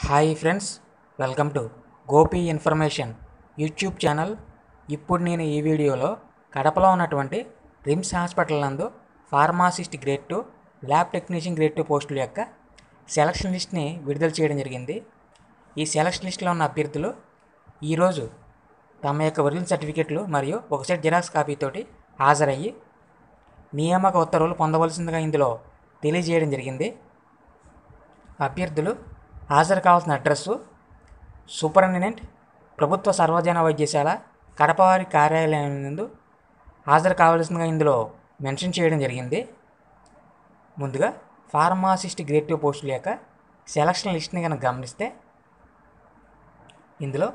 hi friends welcome to Gopi information YouTube channel ఇప్పుడు నేను ఈ వీడియోలో కడపలో ఉన్నటువంటి రిమ్స్ హాస్పిటల్ నందు pharmacist grade two lab technician grade two పోస్టుల యొక్క సెలక్షన్ లిస్ట్ని విడుదల చేయడం జరిగింది ఈ సెలక్షన్ లిస్ట్లో ఉన్న అభ్యర్థులు ఈరోజు తమ యొక్క ఒరిజినల్ సర్టిఫికెట్లు మరియు ఒక సెట్ జిరాక్స్ కాపీతోటి హాజరయ్యి నియామక ఉత్తర్వులు పొందవలసిందిగా ఇందులో తెలియజేయడం జరిగింది అభ్యర్థులు హాజరు కావాల్సిన అడ్రస్సు సూపరింటెండెంట్ ప్రభుత్వ సర్వజన వైద్యశాల కడపవారి కార్యాలయం నందు హాజరు కావాల్సిందిగా ఇందులో మెన్షన్ చేయడం జరిగింది ముందుగా ఫార్మాసిస్ట్ గ్రేడ్ టూ పోస్టుల యొక్క సెలక్షన్ లిస్ట్ని కనుక గమనిస్తే ఇందులో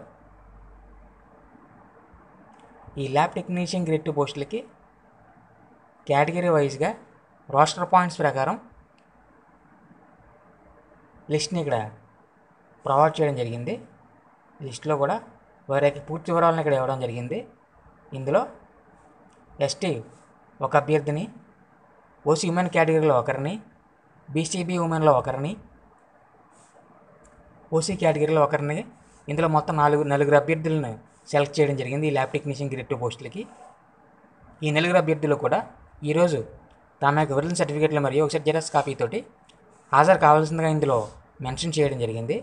ఈ ల్యాబ్ టెక్నీషియన్ గ్రేడ్ టూ పోస్టులకి కేటగిరీ వైజ్గా రోస్టర్ పాయింట్స్ ప్రకారం లిస్ట్ని ఇక్కడ ప్రొవైడ్ చేయడం జరిగింది లిస్ట్లో కూడా వారి యొక్క పూర్తి వివరాలను ఇక్కడ ఇవ్వడం జరిగింది ఇందులో ఎస్టీ ఒక అభ్యర్థిని ఓసీ ఉమెన్ కేటగిరీలో ఒకరిని బీసీబీ ఉమెన్లో ఒకరిని ఓసీ కేటగిరీలో ఒకరిని ఇందులో మొత్తం నాలుగు నలుగురు అభ్యర్థులను సెలెక్ట్ చేయడం జరిగింది ఈ ల్యాబ్ టెక్నీషియన్ గ్రేడ్ టూ పోస్టులకి ఈ నలుగురు అభ్యర్థులు కూడా ఈరోజు తమ యొక్క ఒరిజినల్ సర్టిఫికేట్లు మరియు ఒకసారి జెరాక్స్ కాపీతోటి హాజరు కావాల్సిందిగా ఇందులో మెన్షన్ చేయడం జరిగింది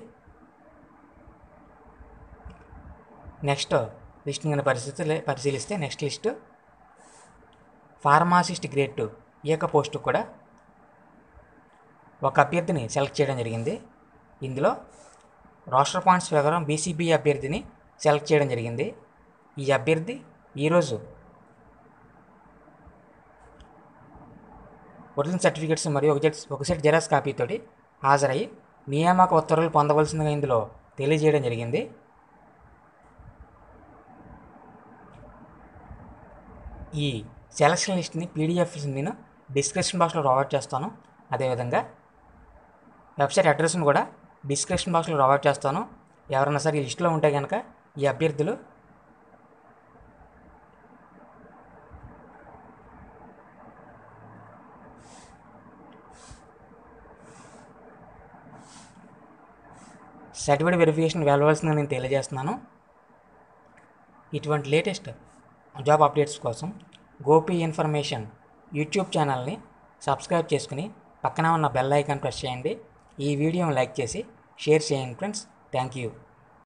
నెక్స్ట్ లిస్ట్ని కనుక పరిస్థితి పరిశీలిస్తే next list pharmacist grade two ఈ యొక్క పోస్టు కూడా ఒక అభ్యర్థిని సెలెక్ట్ చేయడం జరిగింది ఇందులో రోస్టర్ పాయింట్స్ ప్రకారం బీసీబీ అభ్యర్థిని సెలెక్ట్ చేయడం జరిగింది ఈ అభ్యర్థి ఈరోజు ఒరిజినల్ సర్టిఫికేట్స్ మరియు ఒక జెట్ ఒక సెట్ జెరాక్స్ కాపీతోటి హాజరయ్యి నియామక ఉత్తర్వులు పొందవలసిందిగా ఇందులో తెలియజేయడం జరిగింది ఈ సెలక్షన్ లిస్ట్ని పీడిఎఫ్ నేను డిస్క్రిప్షన్ బాక్స్లో ప్రొవైడ్ చేస్తాను అదేవిధంగా వెబ్సైట్ అడ్రస్ని కూడా డిస్క్రిప్షన్ బాక్స్లో ప్రొవైడ్ చేస్తాను ఎవరైనా సరే ఈ లిస్టులో ఉంటే కనుక ఈ అభ్యర్థులు సర్టిఫికేట్ వెరిఫికేషన్ వెళ్ళవలసిందని నేను తెలియజేస్తున్నాను ఇటువంటి లేటెస్ట్ జాబ్ అప్డేట్స్ కోసం గోపి ఇన్ఫర్మేషన్ యూట్యూబ్ ఛానల్ని సబ్స్క్రైబ్ చేసుకుని పక్కన ఉన్న బెల్ ఐకాన్ ప్రెస్ చేయండి ఈ వీడియోని లైక్ చేసి షేర్ చేయండి ఫ్రెండ్స్ థ్యాంక్ యూ